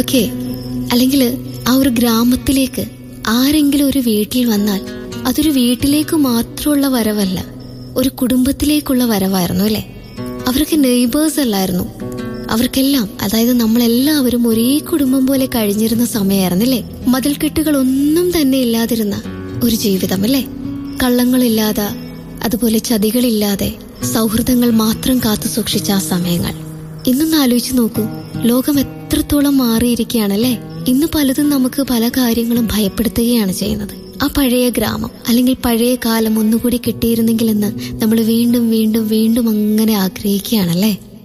അവിടേക്ക് അല്ലെങ്കിൽ ആ ഒരു ഗ്രാമത്തിലേക്ക് ആരെങ്കിലും ഒരു വീട്ടിൽ വന്നാൽ അതൊരു വീട്ടിലേക്ക് മാത്രമുള്ള വരവല്ല ഒരു കുടുംബത്തിലേക്കുള്ള വരവായിരുന്നു അല്ലേ അവർക്ക് നെയ്ബേഴ്സ് അല്ലായിരുന്നു അവർക്കെല്ലാം അതായത് നമ്മളെല്ലാവരും ഒരേ കുടുംബം പോലെ കഴിഞ്ഞിരുന്ന സമയമായിരുന്നില്ലേ മതിൽക്കെട്ടുകൾ ഒന്നും തന്നെ ഇല്ലാതിരുന്ന ഒരു ജീവിതം അല്ലേ കള്ളങ്ങളില്ലാതെ അതുപോലെ ചതികളില്ലാതെ സൗഹൃദങ്ങൾ മാത്രം കാത്തു സൂക്ഷിച്ച ആ സമയങ്ങൾ ഇന്നൊന്ന് ആലോചിച്ച് നോക്കൂ ലോകം എത്രത്തോളം മാറിയിരിക്കുകയാണല്ലേ ഇന്ന് പലതും നമുക്ക് പല കാര്യങ്ങളും ഭയപ്പെടുത്തുകയാണ് ചെയ്യുന്നത് ആ പഴയ ഗ്രാമം അല്ലെങ്കിൽ പഴയ കാലം ഒന്നുകൂടി കിട്ടിയിരുന്നെങ്കിലെന്ന് നമ്മൾ വീണ്ടും വീണ്ടും വീണ്ടും അങ്ങനെ ആഗ്രഹിക്കുകയാണല്ലേ